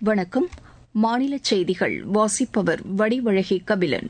வணக்கம் மாநில செய்திகள் வாசிப்பவர் வடிவழகி கபிலன்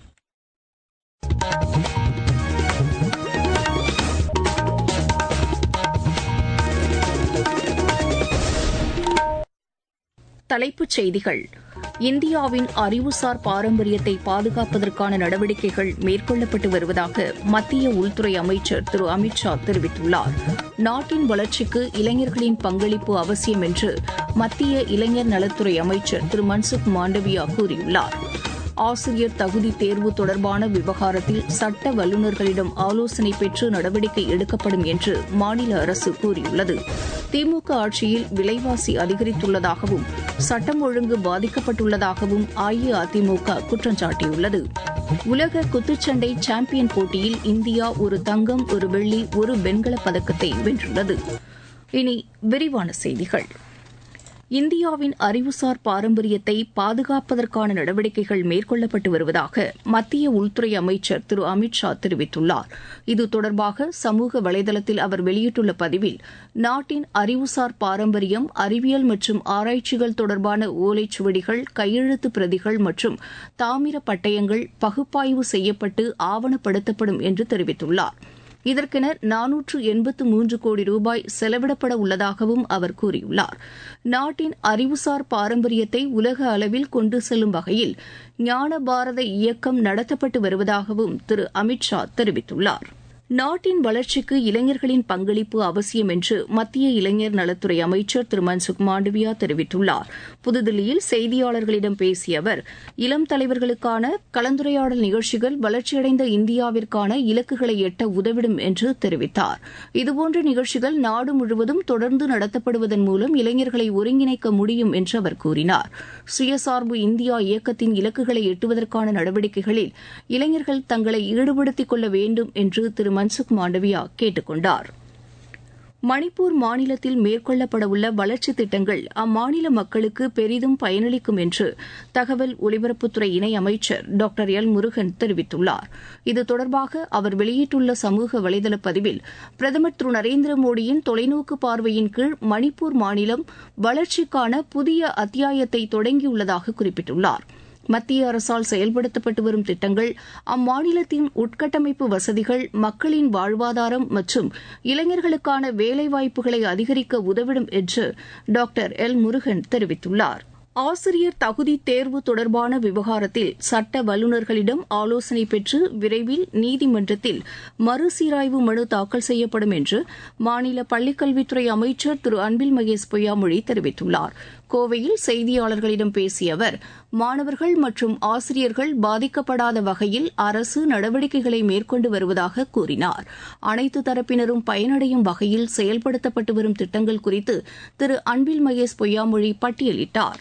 தலைப்புச் செய்திகள் இந்தியாவின் அறிவுசார் பாரம்பரியத்தை பாதுகாப்பதற்கான நடவடிக்கைகள் மேற்கொள்ளப்பட்டு வருவதாக மத்திய உள்துறை அமைச்சர் திரு அமித் ஷா தெரிவித்துள்ளார் நாட்டின் வளர்ச்சிக்கு இளைஞர்களின் பங்களிப்பு அவசியம் என்று மத்திய இளைஞர் நலத்துறை அமைச்சர் திரு மன்சுக் மாண்டவியா கூறியுள்ளார் ஆசிரியர் தகுதி தேர்வு தொடர்பான விவகாரத்தில் சட்ட வல்லுநர்களிடம் ஆலோசனை பெற்று நடவடிக்கை எடுக்கப்படும் என்று மாநில அரசு கூறியுள்ளது திமுக ஆட்சியில் விலைவாசி அதிகரித்துள்ளதாகவும் சட்டம் ஒழுங்கு பாதிக்கப்பட்டுள்ளதாகவும் அஇஅதிமுக குற்றம் சாட்டியுள்ளது உலக குத்துச்சண்டை சாம்பியன் போட்டியில் இந்தியா ஒரு தங்கம் ஒரு வெள்ளி ஒரு வெண்கலப் பதக்கத்தை வென்றுள்ளது இனி விரிவான செய்திகள் இந்தியாவின் அறிவுசார் பாரம்பரியத்தை பாதுகாப்பதற்கான நடவடிக்கைகள் மேற்கொள்ளப்பட்டு வருவதாக மத்திய உள்துறை அமைச்சர் திரு அமித் ஷா தெரிவித்துள்ளார் இது தொடர்பாக சமூக வலைதளத்தில் அவர் வெளியிட்டுள்ள பதிவில் நாட்டின் அறிவுசார் பாரம்பரியம் அறிவியல் மற்றும் ஆராய்ச்சிகள் தொடர்பான ஓலைச்சுவடிகள் கையெழுத்து பிரதிகள் மற்றும் தாமிர பட்டயங்கள் பகுப்பாய்வு செய்யப்பட்டு ஆவணப்படுத்தப்படும் என்று தெரிவித்துள்ளாா் இதற்கென நானூற்று எண்பத்து மூன்று கோடி ரூபாய் செலவிடப்பட உள்ளதாகவும் அவர் கூறியுள்ளார் நாட்டின் அறிவுசார் பாரம்பரியத்தை உலக அளவில் கொண்டு செல்லும் வகையில் ஞான பாரத இயக்கம் நடத்தப்பட்டு வருவதாகவும் திரு அமித் ஷா தெரிவித்துள்ளார் நாட்டின் வளர்ச்சிக்கு இளைஞர்களின் பங்களிப்பு அவசியம் என்று மத்திய இளைஞர் நலத்துறை அமைச்சர் திரு மன்சுக் மாண்டவியா தெரிவித்துள்ளார் புதுதில்லியில் செய்தியாளர்களிடம் பேசிய அவர் இளம் தலைவர்களுக்கான கலந்துரையாடல் நிகழ்ச்சிகள் வளர்ச்சியடைந்த இந்தியாவிற்கான இலக்குகளை எட்ட உதவிடும் என்று தெரிவித்தார் இதுபோன்ற நிகழ்ச்சிகள் நாடு முழுவதும் தொடர்ந்து நடத்தப்படுவதன் மூலம் இளைஞர்களை ஒருங்கிணைக்க முடியும் என்று அவர் கூறினார் சுயசார்பு இந்தியா இயக்கத்தின் இலக்குகளை எட்டுவதற்கான நடவடிக்கைகளில் இளைஞர்கள் தங்களை ஈடுபடுத்திக் கொள்ள வேண்டும் என்று திரு மன்சுக் மாண்டவியா கேட்டுக் கொண்டார் மணிப்பூர் மாநிலத்தில் மேற்கொள்ளப்படவுள்ள வளர்ச்சித் திட்டங்கள் அம்மாநில மக்களுக்கு பெரிதும் பயனளிக்கும் என்று தகவல் ஒலிபரப்புத்துறை இணையமைச்சர் டாக்டர் எல் முருகன் தெரிவித்துள்ளார் இது தொடர்பாக அவர் வெளியிட்டுள்ள சமூக வலைதள பதிவில் பிரதமர் திரு நரேந்திர மோடியின் தொலைநோக்கு பார்வையின் கீழ் மணிப்பூர் மாநிலம் வளர்ச்சிக்கான புதிய அத்தியாயத்தை தொடங்கியுள்ளதாக குறிப்பிட்டுள்ளாா் மத்திய அரசால் செயல்படுத்தப்பட்டு வரும் திட்டங்கள் அம்மாநிலத்தின் உட்கட்டமைப்பு வசதிகள் மக்களின் வாழ்வாதாரம் மற்றும் இளைஞர்களுக்கான வேலைவாய்ப்புகளை அதிகரிக்க உதவிடும் என்று டாக்டர் எல் முருகன் தெரிவித்துள்ளார் ஆசிரியர் தகுதி தேர்வு தொடர்பான விவகாரத்தில் சட்ட வல்லுநர்களிடம் ஆலோசனை பெற்று விரைவில் நீதிமன்றத்தில் மறுசீராய்வு மனு தாக்கல் செய்யப்படும் என்று மாநில பள்ளிக்கல்வித்துறை அமைச்சர் திரு அன்பில் மகேஷ் பொய்யாமொழி தெரிவித்துள்ளார் கோவையில் செய்தியாளர்களிடம் பேசிய அவர் மாணவர்கள் மற்றும் ஆசிரியர்கள் பாதிக்கப்படாத வகையில் அரசு நடவடிக்கைகளை மேற்கொண்டு வருவதாக கூறினார் அனைத்து தரப்பினரும் பயனடையும் வகையில் செயல்படுத்தப்பட்டு வரும் திட்டங்கள் குறித்து திரு அன்பில் மகேஷ் பொய்யாமொழி பட்டியலிட்டார்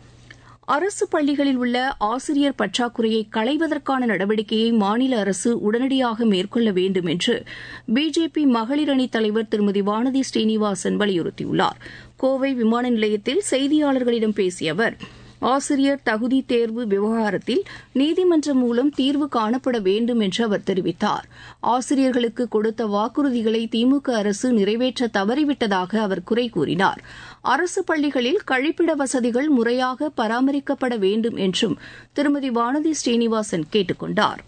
அரசு பள்ளிகளில் உள்ள ஆசிரியர் பற்றாக்குறையை களைவதற்கான நடவடிக்கையை மாநில அரசு உடனடியாக மேற்கொள்ள வேண்டும் என்று பிஜேபி மகளிர் அணி தலைவர் திருமதி வானதி ஸ்ரீனிவாசன் வலியுறுத்தியுள்ளார் கோவை விமான நிலையத்தில் செய்தியாளர்களிடம் பேசிய அவர் ஆசிரியர் தகுதி தேர்வு விவகாரத்தில் நீதிமன்றம் மூலம் தீர்வு காணப்பட வேண்டும் என்று அவர் தெரிவித்தார் ஆசிரியர்களுக்கு கொடுத்த வாக்குறுதிகளை திமுக அரசு நிறைவேற்ற தவறிவிட்டதாக அவர் குறை கூறினார் அரசு பள்ளிகளில் கழிப்பிட வசதிகள் முறையாக பராமரிக்கப்பட வேண்டும் என்றும் திருமதி வானதி ஸ்ரீனிவாசன் கேட்டுக் கொண்டாா்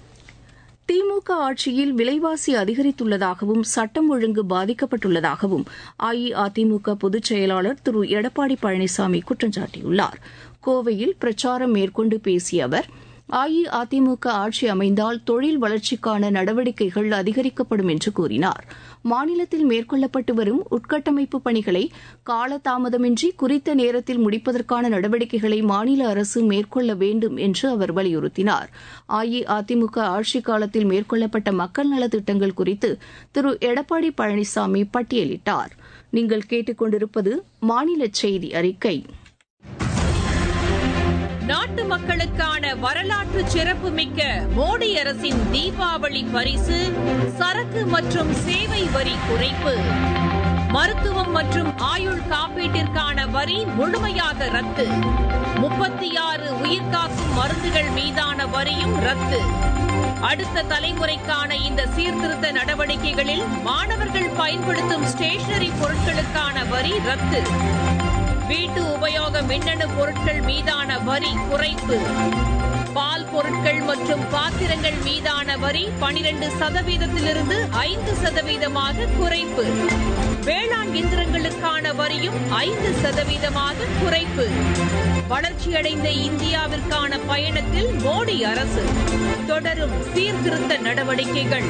திமுக ஆட்சியில் விலைவாசி அதிகரித்துள்ளதாகவும் சட்டம் ஒழுங்கு பாதிக்கப்பட்டுள்ளதாகவும் அஇஅதிமுக பொதுச் செயலாளர் திரு எடப்பாடி பழனிசாமி குற்றம் சாட்டியுள்ளார் கோவையில் பிரச்சாரம் மேற்கொண்டு பேசிய அவர் அஇஅதிமுக ஆட்சி அமைந்தால் தொழில் வளர்ச்சிக்கான நடவடிக்கைகள் அதிகரிக்கப்படும் என்று கூறினார் மாநிலத்தில் மேற்கொள்ளப்பட்டு வரும் உட்கட்டமைப்பு பணிகளை காலதாமதமின்றி குறித்த நேரத்தில் முடிப்பதற்கான நடவடிக்கைகளை மாநில அரசு மேற்கொள்ள வேண்டும் என்று அவர் வலியுறுத்தினார் அஇஅதிமுக ஆட்சிக் காலத்தில் மேற்கொள்ளப்பட்ட மக்கள் நலத்திட்டங்கள் குறித்து திரு எடப்பாடி பழனிசாமி பட்டியலிட்டார் நீங்கள் கேட்டுக்கொண்டிருப்பது மாநில செய்தி அறிக்கை நாட்டு மக்களுக்கான வரலாற்று சிறப்புமிக்க மோடி அரசின் தீபாவளி பரிசு சரக்கு மற்றும் சேவை வரி குறைப்பு மருத்துவம் மற்றும் ஆயுள் காப்பீட்டிற்கான வரி முழுமையாக ரத்து முப்பத்தி ஆறு உயிர்காக்கும் மருந்துகள் மீதான வரியும் ரத்து அடுத்த தலைமுறைக்கான இந்த சீர்திருத்த நடவடிக்கைகளில் மாணவர்கள் பயன்படுத்தும் ஸ்டேஷனரி பொருட்களுக்கான வரி ரத்து வீட்டு உபயோக மின்னணு பொருட்கள் மீதான வரி குறைப்பு பால் பொருட்கள் மற்றும் பாத்திரங்கள் மீதான வரி பனிரெண்டு சதவீதத்திலிருந்து ஐந்து சதவீதமாக குறைப்பு வேளாண் இயந்திரங்களுக்கான வரியும் ஐந்து சதவீதமாக குறைப்பு வளர்ச்சியடைந்த இந்தியாவிற்கான பயணத்தில் மோடி அரசு தொடரும் சீர்திருத்த நடவடிக்கைகள்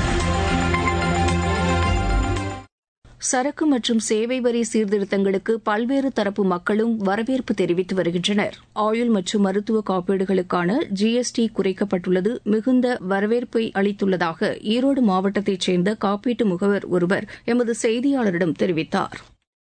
சரக்கு மற்றும் சேவை வரி சீர்திருத்தங்களுக்கு பல்வேறு தரப்பு மக்களும் வரவேற்பு தெரிவித்து வருகின்றனர் ஆயுள் மற்றும் மருத்துவ காப்பீடுகளுக்கான ஜிஎஸ்டி குறைக்கப்பட்டுள்ளது மிகுந்த வரவேற்பை அளித்துள்ளதாக ஈரோடு மாவட்டத்தைச் சேர்ந்த காப்பீட்டு முகவர் ஒருவர் எமது செய்தியாளரிடம் தெரிவித்தார்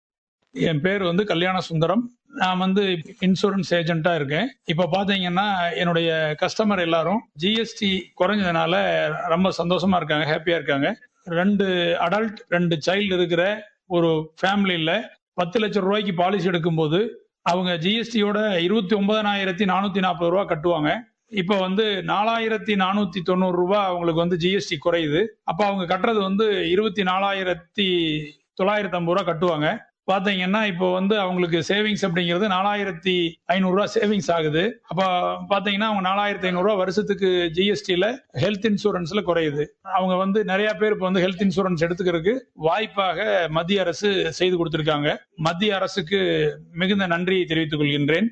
என் பேர் வந்து கல்யாண சுந்தரம் நான் வந்து இன்சூரன்ஸ் ஏஜென்ட்டா இருக்கேன் இப்ப பாத்தீங்கன்னா என்னுடைய கஸ்டமர் எல்லாரும் ஜிஎஸ்டி குறைஞ்சதுனால ரொம்ப சந்தோஷமா இருக்காங்க ஹாப்பியா இருக்காங்க ரெண்டு அடல்ட் ரெண்டு சைல்டு இருக்கிற ஒரு ஃபேமிலியில பத்து லட்சம் ரூபாய்க்கு பாலிசி எடுக்கும்போது அவங்க ஜிஎஸ்டியோட இருபத்தி ஒன்பதனாயிரத்தி நானூத்தி நாற்பது ரூபா கட்டுவாங்க இப்ப வந்து நாலாயிரத்தி நானூத்தி தொண்ணூறு ரூபாய் அவங்களுக்கு வந்து ஜிஎஸ்டி குறையுது அப்ப அவங்க கட்டுறது வந்து இருபத்தி நாலாயிரத்தி தொள்ளாயிரத்தி ஐம்பது ரூபா கட்டுவாங்க பாத்தீங்கன்னா இப்போ வந்து அவங்களுக்கு சேவிங்ஸ் அப்படிங்கிறது நாலாயிரத்தி ஐநூறு ரூபா சேவிங்ஸ் ஆகுது அப்ப பாத்தீங்கன்னா அவங்க நாலாயிரத்தி ஐநூறு ரூபா வருஷத்துக்கு ஜிஎஸ்டில ஹெல்த் இன்சூரன்ஸ்ல குறையுது அவங்க வந்து நிறைய பேர் இப்போ வந்து ஹெல்த் இன்சூரன்ஸ் எடுத்துக்கிறதுக்கு வாய்ப்பாக மத்திய அரசு செய்து கொடுத்திருக்காங்க மத்திய அரசுக்கு மிகுந்த நன்றி தெரிவித்துக் கொள்கின்றேன்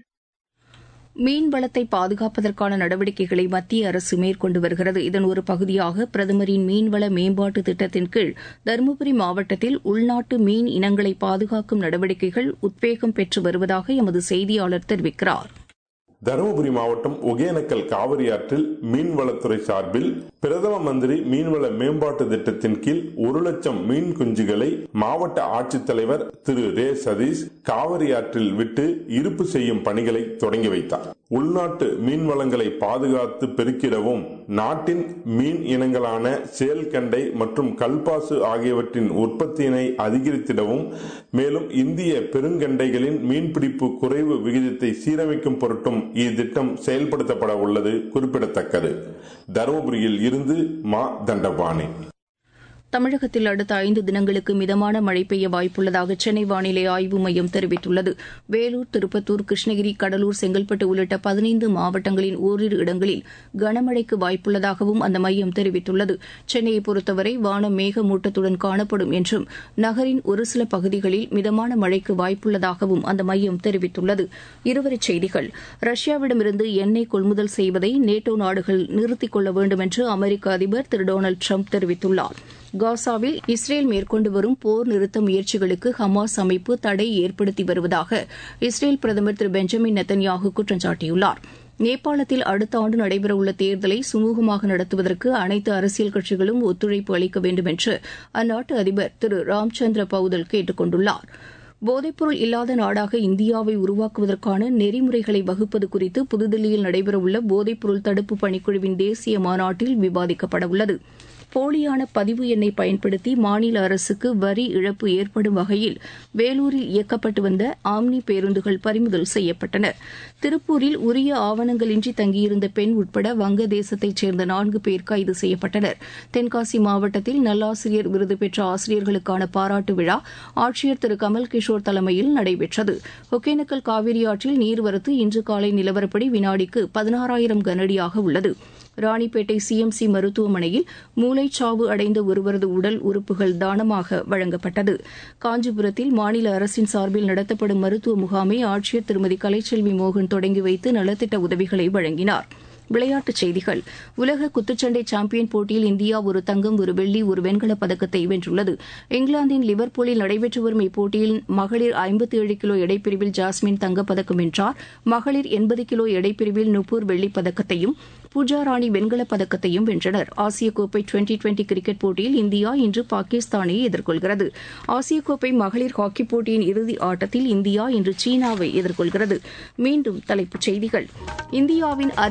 மீன் வளத்தை பாதுகாப்பதற்கான நடவடிக்கைகளை மத்திய அரசு மேற்கொண்டு வருகிறது இதன் ஒரு பகுதியாக பிரதமரின் மீன்வள மேம்பாட்டு திட்டத்தின் கீழ் தருமபுரி மாவட்டத்தில் உள்நாட்டு மீன் இனங்களை பாதுகாக்கும் நடவடிக்கைகள் உத்வேகம் பெற்று வருவதாக எமது செய்தியாளர் தெரிவிக்கிறார் தருமபுரி மாவட்டம் ஒகேனக்கல் காவிரி ஆற்றில் மீன்வளத்துறை சார்பில் பிரதம மந்திரி மீன்வள மேம்பாட்டு திட்டத்தின் கீழ் ஒரு லட்சம் மீன் குஞ்சுகளை மாவட்ட ஆட்சித்தலைவர் திரு ரே சதீஷ் காவிரி ஆற்றில் விட்டு இருப்பு செய்யும் பணிகளை தொடங்கி வைத்தார் உள்நாட்டு மீன் வளங்களை பாதுகாத்து பெருக்கிடவும் நாட்டின் மீன் இனங்களான செயல்கண்டை மற்றும் கல்பாசு ஆகியவற்றின் உற்பத்தியினை அதிகரித்திடவும் மேலும் இந்திய பெருங்கண்டைகளின் மீன்பிடிப்பு குறைவு விகிதத்தை சீரமைக்கும் பொருட்டும் இத்திட்டம் செயல்படுத்தப்பட உள்ளது குறிப்பிடத்தக்கது தருமபுரியில் இருந்து மா தண்டபாணி தமிழகத்தில் அடுத்த ஐந்து தினங்களுக்கு மிதமான மழை பெய்ய வாய்ப்புள்ளதாக சென்னை வானிலை ஆய்வு மையம் தெரிவித்துள்ளது வேலூர் திருப்பத்தூர் கிருஷ்ணகிரி கடலூர் செங்கல்பட்டு உள்ளிட்ட பதினைந்து மாவட்டங்களின் ஓரிரு இடங்களில் கனமழைக்கு வாய்ப்புள்ளதாகவும் அந்த மையம் தெரிவித்துள்ளது சென்னையை பொறுத்தவரை வானம் மேகமூட்டத்துடன் காணப்படும் என்றும் நகரின் ஒரு சில பகுதிகளில் மிதமான மழைக்கு வாய்ப்புள்ளதாகவும் அந்த மையம் தெரிவித்துள்ளது இருவரிச் செய்திகள் ரஷ்யாவிடமிருந்து எண்ணெய் கொள்முதல் செய்வதை நேட்டோ நாடுகள் நிறுத்திக் கொள்ள வேண்டும் என்று அமெரிக்க அதிபர் திரு டொனால்டு ட்ரம்ப் தெரிவித்துள்ளார் காசாவில் இஸ்ரேல் மேற்கொண்டு வரும் போர் நிறுத்த முயற்சிகளுக்கு ஹமாஸ் அமைப்பு தடை ஏற்படுத்தி வருவதாக இஸ்ரேல் பிரதமர் திரு பெஞ்சமின் நெத்தன்யாகு குற்றம் சாட்டியுள்ளார் நேபாளத்தில் அடுத்த ஆண்டு நடைபெறவுள்ள தேர்தலை சுமூகமாக நடத்துவதற்கு அனைத்து அரசியல் கட்சிகளும் ஒத்துழைப்பு அளிக்க வேண்டும் என்று அந்நாட்டு அதிபர் திரு ராம்சந்திர பவுதல் கேட்டுக் கொண்டுள்ளார் போதைப்பொருள் இல்லாத நாடாக இந்தியாவை உருவாக்குவதற்கான நெறிமுறைகளை வகுப்பது குறித்து புதுதில்லியில் நடைபெறவுள்ள போதைப்பொருள் தடுப்பு பணிக்குழுவின் தேசிய மாநாட்டில் விவாதிக்கப்படவுள்ளது போலியான பதிவு எண்ணை பயன்படுத்தி மாநில அரசுக்கு வரி இழப்பு ஏற்படும் வகையில் வேலூரில் இயக்கப்பட்டு வந்த ஆம்னி பேருந்துகள் பறிமுதல் செய்யப்பட்டன திருப்பூரில் உரிய ஆவணங்களின்றி தங்கியிருந்த பெண் உட்பட வங்கதேசத்தைச் சேர்ந்த நான்கு பேர் கைது செய்யப்பட்டனர் தென்காசி மாவட்டத்தில் நல்லாசிரியர் விருது பெற்ற ஆசிரியர்களுக்கான பாராட்டு விழா ஆட்சியர் திரு கமல் கிஷோர் தலைமையில் நடைபெற்றது ஒகேனக்கல் காவிரி ஆற்றில் நீர்வரத்து இன்று காலை நிலவரப்படி வினாடிக்கு பதினாறாயிரம் கனஅடியாக உள்ளது ராணிப்பேட்டை சிஎம்சி மருத்துவமனையில் மூளைச்சாவு அடைந்த ஒருவரது உடல் உறுப்புகள் தானமாக வழங்கப்பட்டது காஞ்சிபுரத்தில் மாநில அரசின் சார்பில் நடத்தப்படும் மருத்துவ முகாமை ஆட்சியர் திருமதி கலைச்செல்வி மோகன் தொடங்கி வைத்து நலத்திட்ட உதவிகளை வழங்கினார் விளையாட்டுச் செய்திகள் உலக குத்துச்சண்டை சாம்பியன் போட்டியில் இந்தியா ஒரு தங்கம் ஒரு வெள்ளி ஒரு வெண்கலப் பதக்கத்தை வென்றுள்ளது இங்கிலாந்தின் லிவர்பூலில் நடைபெற்று வரும் இப்போட்டியில் மகளிர் ஐம்பத்தி ஏழு கிலோ எடைப்பிரிவில் ஜாஸ்மின் தங்கப்பதக்கம் வென்றார் மகளிர் எண்பது கிலோ எடைப்பிரிவில் நுப்பூர் வெள்ளிப் பதக்கத்தையும் பூஜா ராணி வெண்கலப் பதக்கத்தையும் வென்றனர் ஆசிய கோப்பை டுவெண்டி டுவெண்டி கிரிக்கெட் போட்டியில் இந்தியா இன்று பாகிஸ்தானை எதிர்கொள்கிறது ஆசிய கோப்பை மகளிர் ஹாக்கி போட்டியின் இறுதி ஆட்டத்தில் இந்தியா இன்று சீனாவை எதிர்கொள்கிறது மீண்டும் தலைப்புச் செய்திகள் இந்தியாவின் அறிவுசார்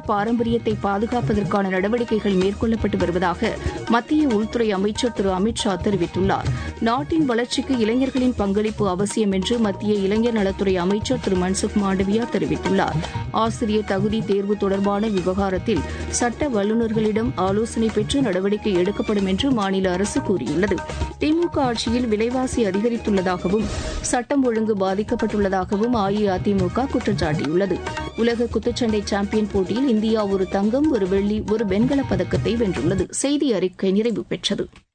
பாரம்பரியத்தை பாதுகாப்பதற்கான நடவடிக்கைகள் மேற்கொள்ளப்பட்டு வருவதாக மத்திய உள்துறை அமைச்சர் திரு அமித் ஷா தெரிவித்துள்ளார் நாட்டின் வளர்ச்சிக்கு இளைஞர்களின் பங்களிப்பு அவசியம் என்று மத்திய இளைஞர் நலத்துறை அமைச்சர் திரு மன்சுக் மாண்டவியா தெரிவித்துள்ளார் ஆசிரியர் தகுதி தேர்வு தொடர்பான விவகாரத்தில் சட்ட வல்லுநர்களிடம் ஆலோசனை பெற்று நடவடிக்கை எடுக்கப்படும் என்று மாநில அரசு கூறியுள்ளது திமுக ஆட்சியில் விலைவாசி அதிகரித்துள்ளதாகவும் சட்டம் ஒழுங்கு பாதிக்கப்பட்டுள்ளதாகவும் அஇஅதிமுக குற்றம் சாட்டியுள்ளது உலக குத்துச்சண்டை சாம்பியன் போட்டியில் இந்தியா ஒரு தங்கம் ஒரு வெள்ளி ஒரு வெண்கலப் பதக்கத்தை வென்றுள்ளது செய்தி அறிக்கை நிறைவு பெற்றது